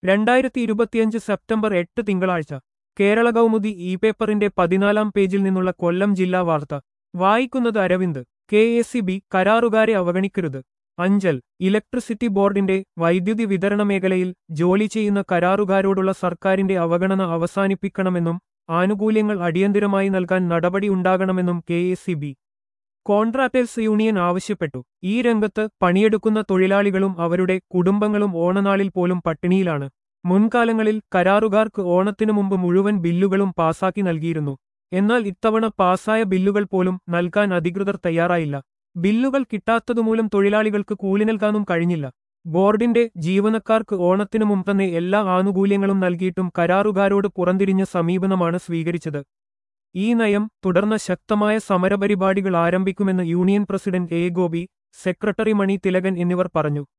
രണ്ടായിരത്തി ഇരുപത്തിയഞ്ച് സെപ്റ്റംബർ എട്ട് തിങ്കളാഴ്ച കേരള കൗമുദി ഇ പേപ്പറിന്റെ പതിനാലാം പേജിൽ നിന്നുള്ള കൊല്ലം ജില്ലാ വാർത്ത വായിക്കുന്നത് Aravind K S C B കരാറുകാരെ അവഗണിക്കരുത് അഞ്ചൽ ഇലക്ട്രിസിറ്റി ബോർഡിന്റെ വൈദ്യുതി വിതരണ മേഖലയിൽ ജോലി ചെയ്യുന്ന കരാറുകാരോടുള്ള സർക്കാരിന്റെ അവഗണന അവസാനിപ്പിക്കണമെന്നും ആനുകൂല്യങ്ങൾ അടിയന്തിരമായി നൽകാൻ നടപടി ഉണ്ടാകണമെന്നും K S C B contractors union ആവശ്യപ്പെട്ടു ഈ രംഗത്ത് പണിയെടുക്കുന്ന തൊഴിലാളികളും അവരുടെ കുടുംബങ്ങളും ഓണനാളിൽ പോലും പട്ടിണിയിലാണ് മുൻകാലങ്ങളിൽ കരാറുകാർക്ക് ഓണത്തിനു മുമ്പ് മുഴുവൻ ബില്ലുകളും പാസാക്കി നൽകിയിരുന്നു എന്നാൽ ഇത്തവണ പാസായ ബില്ലുകൾ പോലും നൽകാൻ അധികൃതർ തയ്യാറായില്ല ബില്ലുകൾ കിട്ടാത്തതുമൂലം തൊഴിലാളികൾക്ക് കൂലി നൽകാനും കഴിഞ്ഞില്ല ബോർഡിന്റെ ജീവനക്കാർക്ക് ഓണത്തിനു മുമ്പ് തന്നെ എല്ലാ ആനുകൂല്യങ്ങളും നൽകിയിട്ടും കരാറുകാരോട് പുറന്തിരിഞ്ഞ സമീപനമാണ് സ്വീകരിച്ചത് ഈ നയം തുടർന്ന് ശക്തമായ സമരപരിപാടികൾ ആരംഭിക്കുമെന്ന് union president A Gopi secretary Mani Thilakan എന്നിവർ പറഞ്ഞു